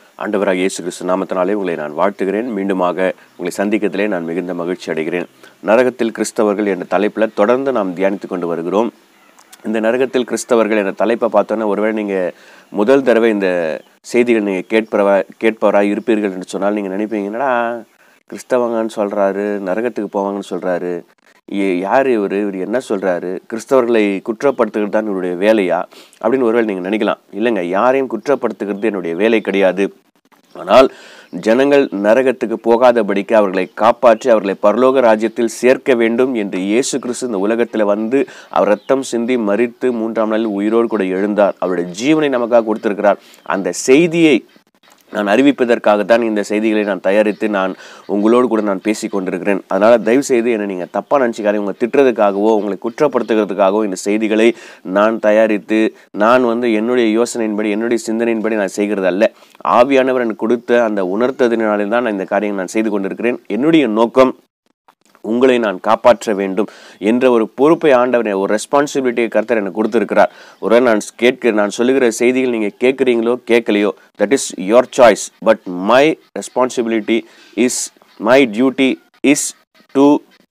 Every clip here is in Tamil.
ஆண்டவராக இயேசு கிறிஸ்து நாமத்தினாலே உங்களை நான் வாழ்த்துகிறேன் மீண்டுமாக உங்களை சந்திக்கத்திலே நான் மிகுந்த மகிழ்ச்சி அடைகிறேன் நரகத்தில் கிறிஸ்தவர்கள் என்ற தலைப்பில் தொடர்ந்து நாம் தியானித்து கொண்டு வருகிறோம் இந்த நரகத்தில் கிறிஸ்தவர்கள் என்ற தலைப்பை பார்த்தோன்னா ஒருவேளை நீங்கள் முதல் தடவை இந்த செய்திகள் நீங்கள் கேட்பவரா கேட்பவராக இருப்பீர்கள் என்று சொன்னால் நீங்கள் நினைப்பீங்க என்னடா கிறிஸ்தவங்கன்னு சொல்கிறாரு நரகத்துக்கு போவாங்கன்னு சொல்கிறாரு யார் இவர் இவர் என்ன சொல்கிறாரு கிறிஸ்தவர்களை குற்றப்படுத்துகிறது தான் இவருடைய வேலையா அப்படின்னு ஒருவேளை நீங்கள் நினைக்கலாம் இல்லைங்க யாரையும் குற்றப்படுத்துகிறது என்னுடைய வேலை கிடையாது ஆனால் ஜனங்கள் நரகத்துக்கு போகாதபடிக்கு அவர்களை காப்பாற்றி அவர்களை பரலோக ராஜ்யத்தில் சேர்க்க வேண்டும் என்று இயேசு கிறிஸ்து இந்த உலகத்தில் வந்து அவர் ரத்தம் சிந்தி மறித்து மூன்றாம் நாளில் உயிரோடு கூட எழுந்தார் அவருடைய ஜீவனை நமக்காக கொடுத்திருக்கிறார் அந்த செய்தியை நான் அறிவிப்பதற்காக தான் இந்த செய்திகளை நான் தயாரித்து நான் உங்களோடு கூட நான் பேசி கொண்டிருக்கிறேன் அதனால் தயவு செய்து என்னை நீங்கள் தப்பாக நினச்சிக்காதீங்க உங்களை திட்டுறதுக்காகவோ உங்களை குற்றப்படுத்துகிறதுக்காகவோ இந்த செய்திகளை நான் தயாரித்து நான் வந்து என்னுடைய யோசனையின்படி என்னுடைய சிந்தனையின்படி நான் செய்கிறது அல்ல ஆவியானவர் எனக்கு கொடுத்த அந்த உணர்த்ததினாலே தான் நான் இந்த காரியங்களை நான் செய்து கொண்டிருக்கிறேன் என்னுடைய நோக்கம் உங்களை நான் காப்பாற்ற வேண்டும் என்ற ஒரு பொறுப்பை ஆண்டவர் ஒரு ரெஸ்பான்சிபிலிட்டியை கருத்தர் எனக்கு கொடுத்துருக்கிறார் ஒரு நான் கேட்க நான் சொல்லுகிற செய்திகள் நீங்கள் கேட்குறீங்களோ கேட்கலையோ that is your choice but my responsibility is my duty is to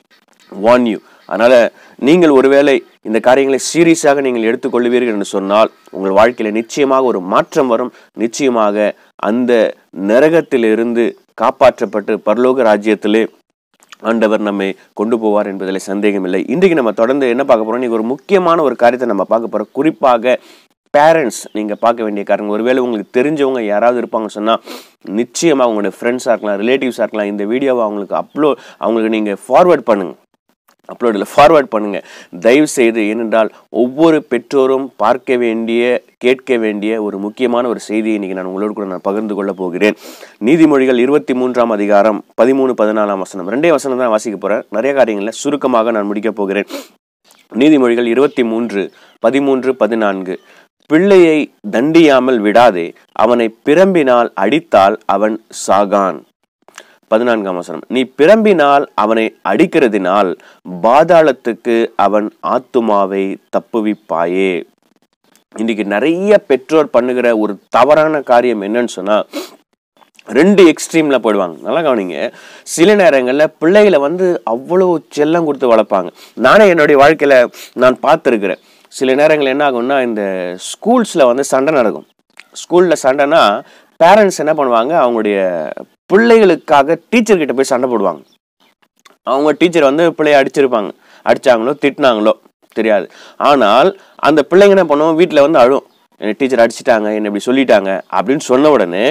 warn you அதனால் நீங்கள் ஒருவேளை இந்த காரியங்களை சீரியஸாக நீங்கள் எடுத்துக்கொள்வீர்கள் என்று சொன்னால் உங்கள் வாழ்க்கையில் நிச்சயமாக ஒரு மாற்றம் வரும் நிச்சயமாக அந்த நரகத்திலிருந்து காப்பாற்றப்பட்டு பரலோக ராஜ்யத்திலே ஆண்டவர் நம்மை கொண்டு போவார் என்பதில் சந்தேகமில்லை இன்றைக்கு நம்ம தொடர்ந்து என்ன பார்க்க போறோம் இன்னைக்கு ஒரு முக்கியமான ஒரு காரியத்தை நம்ம பார்க்க போறோம் குறிப்பாக பேரண்ட்ஸ் நீங்கள் பார்க்க வேண்டிய காரணம் ஒருவேளை உங்களுக்கு தெரிஞ்சவங்க யாராவது இருப்பாங்க சொன்னால் நிச்சயமாக உங்களுடைய ஃப்ரெண்ட்ஸாக இருக்கலாம் ரிலேட்டிவ்ஸாக இருக்கலாம் இந்த வீடியோவை அவங்களுக்கு அப்லோட் அவங்களுக்கு நீங்கள் ஃபார்வர்ட் பண்ணுங்க அப்லோடில் ஃபார்வர்ட் பண்ணுங்கள் தயவு செய்து ஏனென்றால் ஒவ்வொரு பெற்றோரும் பார்க்க வேண்டிய கேட்க வேண்டிய ஒரு முக்கியமான ஒரு செய்தியை இன்றைக்கி நான் உங்களோடு கூட நான் பகிர்ந்து கொள்ள போகிறேன் நீதிமொழிகள் இருபத்தி மூன்றாம் அதிகாரம் பதிமூணு பதினாலாம் வசனம் ரெண்டே வசனம் தான் வாசிக்க போகிறேன் நிறைய காரியங்களில் சுருக்கமாக நான் முடிக்கப் போகிறேன் நீதிமொழிகள் இருபத்தி மூன்று பதிமூன்று பதினான்கு பிள்ளையை தண்டியாமல் விடாதே அவனை பிரம்பினால் அடித்தால் அவன் சாகான் பதினான்காம் வசனம் நீ பிரம்பினால் அவனை அடிக்கிறதினால் பாதாளத்துக்கு அவன் ஆத்துமாவை தப்புவிப்பாயே இன்னைக்கு நிறைய பெற்றோர் பண்ணுகிற ஒரு தவறான காரியம் என்னன்னு சொன்னா ரெண்டு எக்ஸ்ட்ரீம்ல போயிடுவாங்க நல்லா கவனிங்க சில நேரங்களில் பிள்ளைகளை வந்து அவ்வளோ செல்லம் கொடுத்து வளர்ப்பாங்க நானே என்னுடைய வாழ்க்கையில நான் பார்த்துருக்கிறேன் சில நேரங்கள் என்ன ஆகும்னா இந்த ஸ்கூல்ஸில் வந்து சண்டை நடக்கும் ஸ்கூலில் சண்டைனா பேரண்ட்ஸ் என்ன பண்ணுவாங்க அவங்களுடைய பிள்ளைகளுக்காக டீச்சர்கிட்ட போய் சண்டை போடுவாங்க அவங்க டீச்சர் வந்து பிள்ளைய அடிச்சிருப்பாங்க அடிச்சாங்களோ திட்டினாங்களோ தெரியாது ஆனால் அந்த பிள்ளைங்க என்ன பண்ணுவோம் வீட்டில் வந்து அழும் என்னை டீச்சர் அடிச்சிட்டாங்க என்னை இப்படி சொல்லிட்டாங்க அப்படின்னு சொன்ன உடனே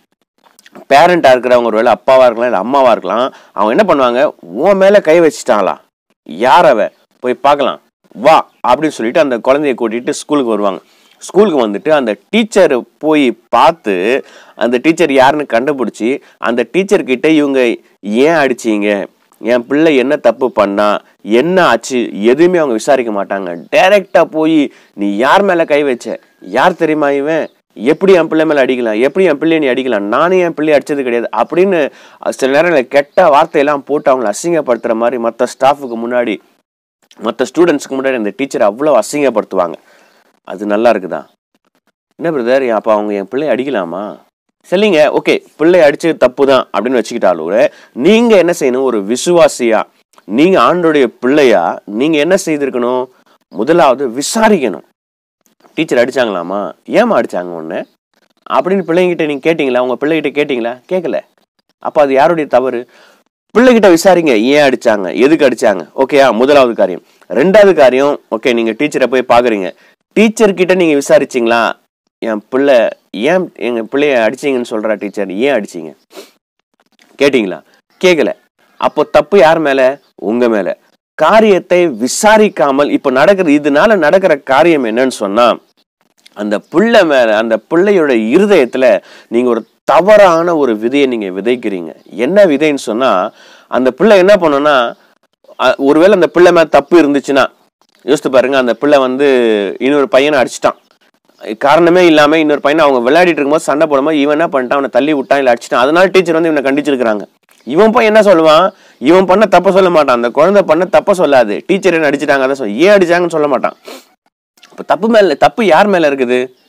பேரண்டாக இருக்கிறவங்க ஒரு வேளை அப்பாவாக இருக்கலாம் இல்லை அம்மாவாக இருக்கலாம் அவங்க என்ன பண்ணுவாங்க உன் மேலே கை வச்சுட்டாங்களா யார் அவ போய் பார்க்கலாம் வா அப்படின்னு சொல்லிட்டு அந்த குழந்தைய கூட்டிகிட்டு ஸ்கூலுக்கு வருவாங்க ஸ்கூலுக்கு வந்துட்டு அந்த டீச்சர் போய் பார்த்து அந்த டீச்சர் யாருன்னு கண்டுபிடிச்சி அந்த டீச்சர்கிட்ட இவங்க ஏன் அடிச்சீங்க என் பிள்ளை என்ன தப்பு பண்ணா என்ன ஆச்சு எதுவுமே அவங்க விசாரிக்க மாட்டாங்க டைரக்டா போய் நீ யார் மேல கை வச்ச யார் தெரியுமா இவன் எப்படி என் பிள்ளை மேல அடிக்கலாம் எப்படி என் பிள்ளைய நீ அடிக்கலாம் நானே என் பிள்ளை அடிச்சது கிடையாது அப்படின்னு சில நேரங்களில் கெட்ட வார்த்தையெல்லாம் போட்டு அவங்களை அசிங்கப்படுத்துற மாதிரி மற்ற ஸ்டாஃபுக்கு முன்னாடி மற்ற ஸ்டூடெண்ட்ஸ்க்கு முன்னாடி அந்த டீச்சர் அவ்வளோ அசிங்கப்படுத்துவாங்க அது நல்லா இருக்குதா என்ன பிரதர் அப்போ அவங்க என் பிள்ளை அடிக்கலாமா சரிங்க ஓகே பிள்ளை அடிச்சது தப்பு தான் அப்படின்னு வச்சுக்கிட்டாலும் நீங்க என்ன செய்யணும் ஒரு விசுவாசியா நீங்க ஆண்டோடைய பிள்ளையா நீங்க என்ன செய்திருக்கணும் முதலாவது விசாரிக்கணும் டீச்சர் அடிச்சாங்களாமா ஏமா அடிச்சாங்க ஒன்று அப்படின்னு பிள்ளைங்கிட்ட நீங்க கேட்டீங்களா உங்க பிள்ளைகிட்ட கேட்டீங்களா கேட்கல அப்போ அது யாருடைய தவறு பிள்ளைகிட்ட விசாரிங்க ஏன் அடிச்சாங்க எதுக்கு அடிச்சாங்க ஓகேயா முதலாவது காரியம் ரெண்டாவது காரியம் ஓகே நீங்க டீச்சரை போய் பாக்குறீங்க டீச்சர் கிட்ட நீங்க விசாரிச்சிங்களா என் பிள்ளை ஏன் எங்க பிள்ளைய அடிச்சீங்கன்னு சொல்றா டீச்சர் ஏன் அடிச்சீங்க கேட்டீங்களா கேட்கல அப்போ தப்பு யார் மேல உங்க மேல காரியத்தை விசாரிக்காமல் இப்ப நடக்கிற இதனால நடக்கிற காரியம் என்னன்னு சொன்னா அந்த பிள்ளை மேல அந்த பிள்ளையோட இருதயத்துல நீங்க ஒரு தவறான ஒரு விதையை நீங்க விதைக்கிறீங்க என்ன விதைன்னு சொன்னா அந்த பிள்ளை என்ன பண்ணுன்னா ஒருவேளை அந்த பிள்ளை மேல தப்பு இருந்துச்சுன்னா யோசித்து பாருங்க அந்த பிள்ளை வந்து இன்னொரு பையனை அடிச்சிட்டான் காரணமே இல்லாம இன்னொரு பையனை அவங்க விளையாடிட்டு இருக்கும்போது சண்டை போடும்போது இவன் என்ன பண்ணிட்டான் அவனை தள்ளி விட்டான் இல்லை அடிச்சிட்டான் அதனால டீச்சர் வந்து இவனை கண்டிச்சிருக்கிறாங்க இவன் போய் என்ன சொல்லுவான் இவன் பண்ண தப்ப சொல்ல மாட்டான் அந்த குழந்தை பண்ண தப்ப சொல்லாது டீச்சர் என்ன அடிச்சிட்டாங்க அதை சொல்ல ஏன் அடிச்சாங்கன்னு சொல்ல மாட்டான் இப்போ தப்பு மேல தப்பு யார் மேல இருக்குது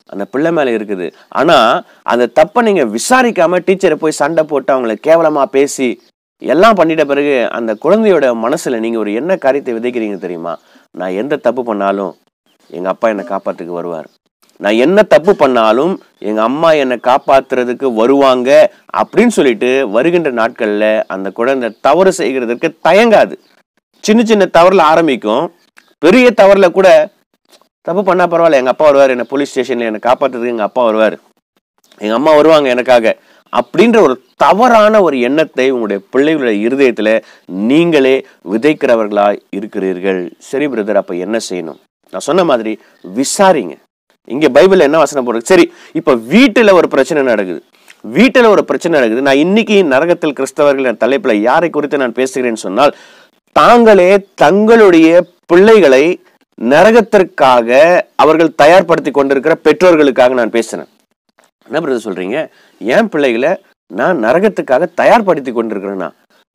அந்த பிள்ளை மேல இருக்குது ஆனா அந்த தப்பை நீங்க விசாரிக்காம டீச்சரை போய் சண்டை போட்டு அவங்கள கேவலமா பேசி எல்லாம் பண்ணிட்ட பிறகு அந்த குழந்தையோட மனசுல நீங்க ஒரு என்ன காரியத்தை விதைக்கிறீங்க தெரியுமா நான் எந்த தப்பு பண்ணாலும் எங்க அப்பா என்னை காப்பாத்துக்கு வருவார் நான் என்ன தப்பு பண்ணாலும் எங்க அம்மா என்னை காப்பாத்துறதுக்கு வருவாங்க அப்படின்னு சொல்லிட்டு வருகின்ற நாட்கள்ல அந்த குழந்தை தவறு செய்கிறதுக்கு தயங்காது சின்ன சின்ன தவறுல ஆரம்பிக்கும் பெரிய தவறுல கூட தப்பு பண்ணா பரவாயில்ல எங்க அப்பா வருவார் என்ன போலீஸ் ஸ்டேஷன்ல என்னை காப்பாத்துறதுக்கு எங்க அப்பா வருவார் எங்க அம்மா வருவாங்க எனக்காக அப்படின்ற ஒரு தவறான ஒரு எண்ணத்தை உங்களுடைய பிள்ளைகளுடைய இருதயத்துல நீங்களே விதைக்கிறவர்களா இருக்கிறீர்கள் சரி பிரதர் அப்ப என்ன செய்யணும் நான் சொன்ன மாதிரி விசாரிங்க இங்க பைபிள்ல என்ன வசனம் போடுறது சரி இப்ப வீட்டுல ஒரு பிரச்சனை நடக்குது வீட்டுல ஒரு பிரச்சனை நடக்குது நான் இன்னைக்கு நரகத்தில் கிறிஸ்தவர்கள் என்ற தலைப்புல யாரை குறித்து நான் பேசுகிறேன்னு சொன்னால் தாங்களே தங்களுடைய பிள்ளைகளை நரகத்திற்காக அவர்கள் தயார்படுத்தி கொண்டிருக்கிற பெற்றோர்களுக்காக நான் பேசுறேன் என்ன பிரதர் சொல்றீங்க ஏன் பிள்ளைகளை நான் நரகத்துக்காக தயார்படுத்தி கொண்டிருக்கிறேன்னா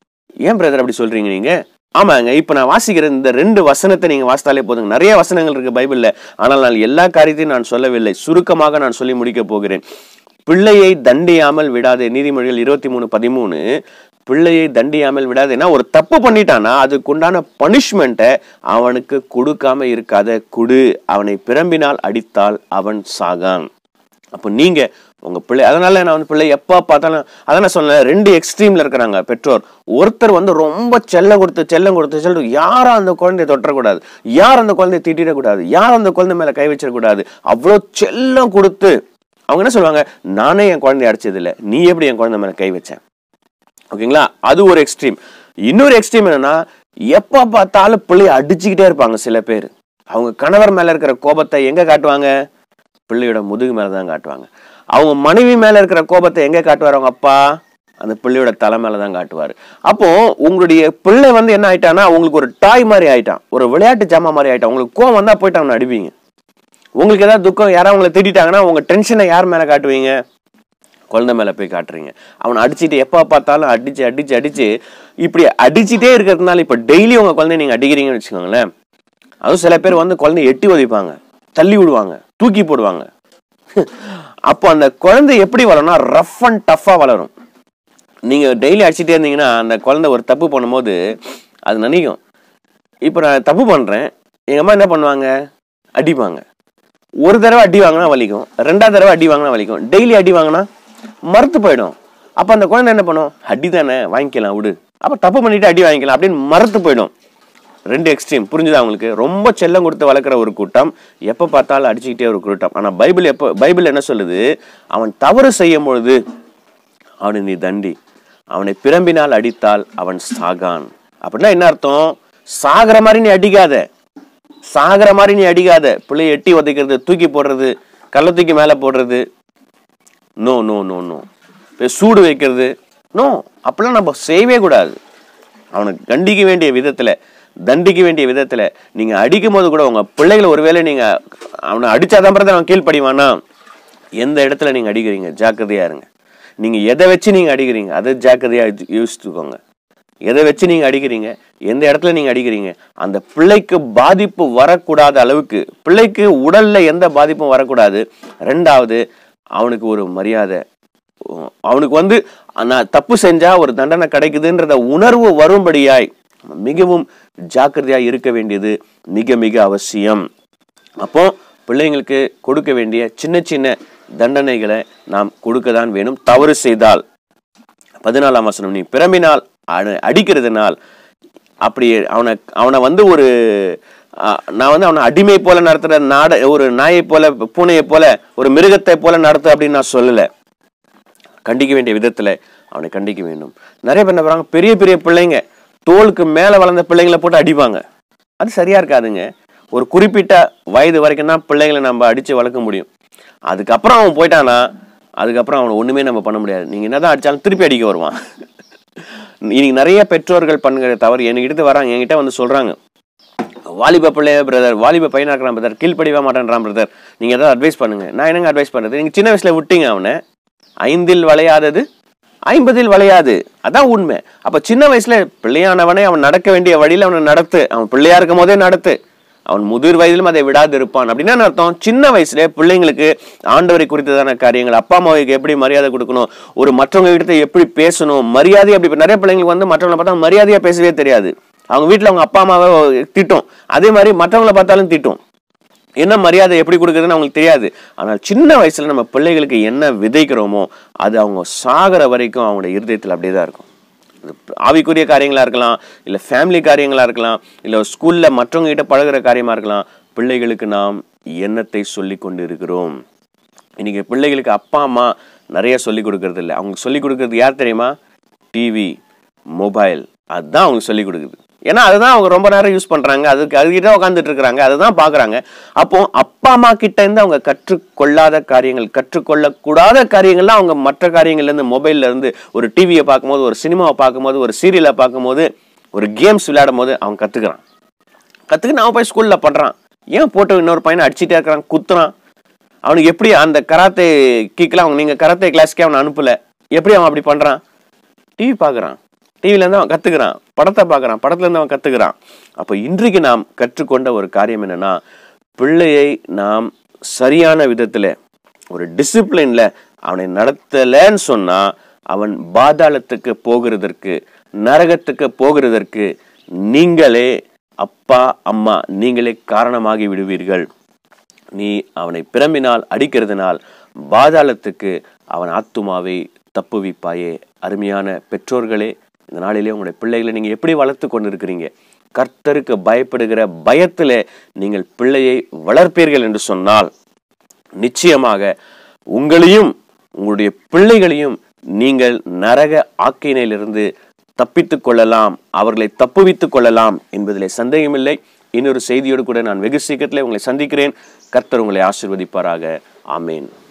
ஏன் பிரதர் அப்படி சொல்றீங்க நீங்க ஆமாங்க இப்ப நான் வாசிக்கிற இந்த ரெண்டு வசனத்தை நீங்க வாசித்தாலே போதுங்க நிறைய வசனங்கள் இருக்கு பைபிள்ல ஆனால் நான் எல்லா காரியத்தையும் நான் சொல்லவில்லை சுருக்கமாக நான் சொல்லி முடிக்க போகிறேன் பிள்ளையை தண்டியாமல் விடாதே நீதிமொழிகள் இருபத்தி மூணு பதிமூணு பிள்ளையை தண்டியாமல் விடாதேன்னா ஒரு தப்பு பண்ணிட்டானா அதுக்குண்டான பனிஷ்மெண்ட்டை அவனுக்கு கொடுக்காம இருக்காத குடு அவனை பிரம்பினால் அடித்தால் அவன் சாகான் அப்போ நீங்க உங்க பிள்ளை அதனால நான் வந்து பிள்ளை எப்போ பார்த்தாலும் அதான் நான் சொன்னேன் ரெண்டு எக்ஸ்ட்ரீம்ல இருக்கிறாங்க பெற்றோர் ஒருத்தர் வந்து ரொம்ப செல்லம் கொடுத்து செல்லம் கொடுத்து செல்லம் யாரும் அந்த குழந்தைய தொட்டக்கூடாது யார் அந்த குழந்தைய திட்டிடக்கூடாது யார் அந்த குழந்தை மேல கை வச்சிடக்கூடாது அவ்வளோ செல்லம் கொடுத்து அவங்க என்ன சொல்லுவாங்க நானே என் குழந்தைய அடிச்சது இல்லை நீ எப்படி என் குழந்தை மேல கை வச்ச ஓகேங்களா அது ஒரு எக்ஸ்ட்ரீம் இன்னொரு எக்ஸ்ட்ரீம் என்னன்னா எப்போ பார்த்தாலும் பிள்ளைய அடிச்சுக்கிட்டே இருப்பாங்க சில பேர் அவங்க கணவர் மேல இருக்கிற கோபத்தை எங்க காட்டுவாங்க பிள்ளையோட முதுகு மேல தான் காட்டுவாங்க அவங்க மனைவி மேல இருக்கிற கோபத்தை எங்க காட்டுவார் அவங்க அப்பா அந்த பிள்ளையோட தலை மேல தான் காட்டுவார் அப்போ உங்களுடைய பிள்ளை வந்து என்ன ஆயிட்டான்னா உங்களுக்கு ஒரு டாய் மாதிரி ஆயிட்டான் ஒரு விளையாட்டு ஜாமா மாதிரி ஆயிட்டான் உங்களுக்கு கோவம் வந்தா போயிட்டு அவனை அடிப்பீங்க உங்களுக்கு ஏதாவது துக்கம் யாராவது உங்களை திட்டாங்கன்னா உங்க டென்ஷனை யார் மேல காட்டுவீங்க குழந்தை மேல போய் காட்டுறீங்க அவனை அடிச்சுட்டு எப்போ பார்த்தாலும் அடிச்சு அடிச்சு அடிச்சு இப்படி அடிச்சுட்டே இருக்கிறதுனால இப்போ டெய்லி உங்க குழந்தைய நீங்க அடிக்கிறீங்கன்னு வச்சுக்கோங்களேன் அதுவும் சில பேர் வந்து குழந்தைய எட்டி உதைப்பாங்க தள்ளி விடுவாங்க தூக்கி போடுவாங்க அப்போ அந்த குழந்தை எப்படி வளரும்னா ரஃப் அண்ட் டஃப்பா வளரும் நீங்க டெய்லி அடிச்சுட்டே இருந்தீங்கன்னா அந்த குழந்தை ஒரு தப்பு பண்ணும்போது அது நினைக்கும் இப்போ நான் தப்பு பண்றேன் எங்க அம்மா என்ன பண்ணுவாங்க அடிப்பாங்க ஒரு தடவை அடி வாங்கினா வலிக்கும் ரெண்டாவது தடவை அடி வாங்கினா வலிக்கும் டெய்லி அடி வாங்கினா மறுத்து போயிடும் அப்போ அந்த குழந்தை என்ன பண்ணும் அடி தானே வாங்கிக்கலாம் விடு அப்போ தப்பு பண்ணிட்டு அடி வாங்கிக்கலாம் அப்படின்னு மறுத்து போயிடும் ரெண்டு எக்ஸ்ட்ரீம் புரிஞ்சுதா உங்களுக்கு ரொம்ப செல்லம் கொடுத்து வளர்க்குற ஒரு கூட்டம் எப்போ பார்த்தாலும் அடிச்சுக்கிட்டே ஒரு கூட்டம் ஆனால் பைபிள் எப்போ பைபிள் என்ன சொல்லுது அவன் தவறு செய்யும் பொழுது அவனை நீ தண்டி அவனை பிரம்பினால் அடித்தால் அவன் சாகான் அப்படின்னா என்ன அர்த்தம் சாகிற மாதிரி நீ அடிக்காத சாகிற மாதிரி நீ அடிக்காத பிள்ளைய எட்டி உதைக்கிறது தூக்கி போடுறது கள்ள தூக்கி மேலே போடுறது நோ நோ நோ நோ சூடு வைக்கிறது நோ அப்படிலாம் நம்ம செய்யவே கூடாது அவனுக்கு கண்டிக்க வேண்டிய விதத்துல தண்டிக்க வேண்டிய விதத்துல நீங்க அடிக்கும் போது கூட உங்க பிள்ளைகளை ஒருவேளை நீங்க அவனை அடிச்சாதான் பிறகு அவன் கீழ்ப்படிவானா எந்த இடத்துல நீங்க அடிக்கிறீங்க ஜாக்கிரதையா இருங்க நீங்க எதை வச்சு நீங்க அடிக்கிறீங்க அதை ஜாக்கிரதையா யூ- யோசிச்சுக்கோங்க எதை வச்சு நீங்க அடிக்கிறீங்க எந்த இடத்துல நீங்க அடிக்கிறீங்க அந்த பிள்ளைக்கு பாதிப்பு வரக்கூடாத அளவுக்கு பிள்ளைக்கு உடல்ல எந்த பாதிப்பும் வரக்கூடாது ரெண்டாவது அவனுக்கு ஒரு மரியாதை உ- அவனுக்கு வந்து நான் தப்பு செஞ்சா ஒரு தண்டனை கிடைக்குதுன்றத உணர்வு வரும்படியாய் மிகவும் ஜாக்கிரதையா இருக்க வேண்டியது மிக மிக அவசியம் அப்போ பிள்ளைங்களுக்கு கொடுக்க வேண்டிய சின்ன சின்ன தண்டனைகளை நாம் கொடுக்க தான் வேணும் தவறு செய்தால் பதினாலாம் வசனம் நீ பிறம்பினால் அடி- அடிக்கிறதுனால் அப்படி அவனை அவனை வந்து ஒரு ஆ, நான் வந்து அவனை அடிமை போல நடத்துற நாட ஒரு நாயை போல பூனையை போல ஒரு மிருகத்தை போல நடத்து அப்படின்னு நான் சொல்லலை கண்டிக்க வேண்டிய விதத்துல அவனை கண்டிக்க வேண்டும் நிறைய பேர் என்ன பண்றாங்க பெரிய பெரிய பிள்ளைங்க தோலுக்கு மேல வளர்ந்த பிள்ளைங்களை போட்டு அடிப்பாங்க அது சரியா இருக்காதுங்க ஒரு குறிப்பிட்ட வயது வரைக்கும் தான் பிள்ளைங்களை நம்ம அடிச்சு வளர்க்க முடியும் அதுக்கப்புறம் அவன் போயிட்டானா அதுக்கப்புறம் அவனை ஒண்ணுமே நம்ம பண்ண முடியாது நீங்க என்னதான் அடிச்சாலும் திருப்பி அடிக்க வருவான் இன்னைக்கு நிறைய பெற்றோர்கள் பண்ணுகிற தவறு என்கிட்ட வராங்க என்கிட்ட வந்து சொல்றாங்க வாலிப பிள்ளைய பிரதர் வாலிப பையனா இருக்கிறான் பிரதர் கீழ்ப்படிவா மாட்டேன்றான் பிரதர் நீங்க ஏதாவது அட்வைஸ் பண்ணுங்க நான் என்னங்க அட்வைஸ் பண்றது நீங்க சின்ன வயசுல விட்டீங்க அவனை ஐந்தில் வளையாதது ஐம்பதில் வளையாது அதான் உண்மை அப்ப சின்ன வயசுல பிள்ளையானவனை அவன் நடக்க வேண்டிய வழியில அவனை நடத்து அவன் பிள்ளையா இருக்கும் போதே நடத்து அவன் முதிர் வயதிலும் அதை விடாது இருப்பான் அப்படின்னா என்ன அர்த்தம் சின்ன வயசுல பிள்ளைங்களுக்கு ஆண்டவரை குறித்ததான காரியங்கள் அப்பா அம்மாவுக்கு எப்படி மரியாதை கொடுக்கணும் ஒரு மற்றவங்க கிட்ட எப்படி பேசணும் மரியாதை அப்படி இப்ப நிறைய பிள்ளைங்களுக்கு வந்து மற்றவங்களை பார்த்தா மரியாதையா பேசவே தெரியாது அவங்க வீட்டுல அவங்க அப்பா அம்மாவை திட்டும் அதே மாதிரி மற்றவங்கள பார்த்தாலும் திட்டும் என்ன மரியாதை எப்படி கொடுக்குறதுன்னு அவங்களுக்கு தெரியாது ஆனால் சின்ன வயசுல நம்ம பிள்ளைகளுக்கு என்ன விதைக்கிறோமோ அது அவங்க சாகிற வரைக்கும் அவங்களோட இருதயத்தில் அப்படியே தான் இருக்கும் அது ஆவிக்குரிய காரியங்களா இருக்கலாம் இல்லை ஃபேமிலி காரியங்களா இருக்கலாம் இல்லை ஸ்கூல்ல மற்றவங்க கிட்ட பழகுற காரியமா இருக்கலாம் பிள்ளைகளுக்கு நாம் எண்ணத்தை சொல்லி கொண்டு இருக்கிறோம் இன்னைக்கு பிள்ளைகளுக்கு அப்பா அம்மா நிறைய சொல்லி கொடுக்கறது இல்லை அவங்க சொல்லி கொடுக்கறது யார் தெரியுமா டிவி மொபைல் அதுதான் அவங்க சொல்லி கொடுக்குது ஏன்னா அதுதான் அவங்க ரொம்ப நேரம் யூஸ் பண்றாங்க அதுக்கு அதுக்கிட்ட உட்காந்துட்டு இருக்கிறாங்க அதுதான் பாக்குறாங்க அப்போ அப்பா அம்மா கிட்ட இருந்து அவங்க கற்றுக்கொள்ளாத காரியங்கள் கற்றுக்கொள்ளக்கூடாத காரியங்கள்லாம் அவங்க மற்ற காரியங்கள்ல இருந்து மொபைல்ல இருந்து ஒரு டிவியை பார்க்கும்போது ஒரு சினிமாவை பார்க்கும்போது ஒரு சீரியலை பார்க்கும்போது ஒரு கேம்ஸ் விளையாடும் போது அவன் கத்துக்கிறான் கத்துக்கு அவன் போய் ஸ்கூல்ல பண்றான் ஏன் போட்டு இன்னொரு பையனை அடிச்சிட்டே இருக்கிறான் குத்துறான் அவனுக்கு எப்படி அந்த கராத்தே கிக்கெலாம் அவங்க நீங்க கராத்தே கிளாஸ்க்கே அவனை அனுப்பல எப்படி அவன் அப்படி பண்றான் டிவி பார்க்குறான் டிவில இருந்து அவன் கத்துக்கிறான் படத்தை பார்க்குறான் படத்துல இருந்து அவன் கத்துக்கிறான் அப்போ இன்றைக்கு நாம் கற்றுக்கொண்ட ஒரு காரியம் என்னன்னா பிள்ளையை நாம் சரியான விதத்துல ஒரு டிசிப்ளின்ல அவனை நடத்தலைன்னு சொன்னா அவன் பாதாளத்துக்கு போகிறதற்கு நரகத்துக்கு போகிறதற்கு நீங்களே அப்பா அம்மா நீங்களே காரணமாகி விடுவீர்கள் நீ அவனை பிரம்பினால் அடிக்கிறதுனால் பாதாளத்துக்கு அவன் ஆத்துமாவை தப்புவிப்பாயே அருமையான பெற்றோர்களே இந்த நாளிலே உங்களுடைய பிள்ளைகளை நீங்க எப்படி வளர்த்து கொண்டிருக்கிறீங்க கர்த்தருக்கு பயப்படுகிற பயத்துல நீங்கள் பிள்ளையை வளர்ப்பீர்கள் என்று சொன்னால் நிச்சயமாக உங்களையும் உங்களுடைய பிள்ளைகளையும் நீங்கள் நரக ஆக்கினையிலிருந்து தப்பித்துக் கொள்ளலாம் அவர்களை தப்புவித்துக் கொள்ளலாம் என்பதிலே சந்தேகமில்லை இன்னொரு செய்தியோடு கூட நான் வெகு சீக்கிரத்தில் உங்களை சந்திக்கிறேன் கர்த்தர் உங்களை ஆசிர்வதிப்பாராக ஆமேன்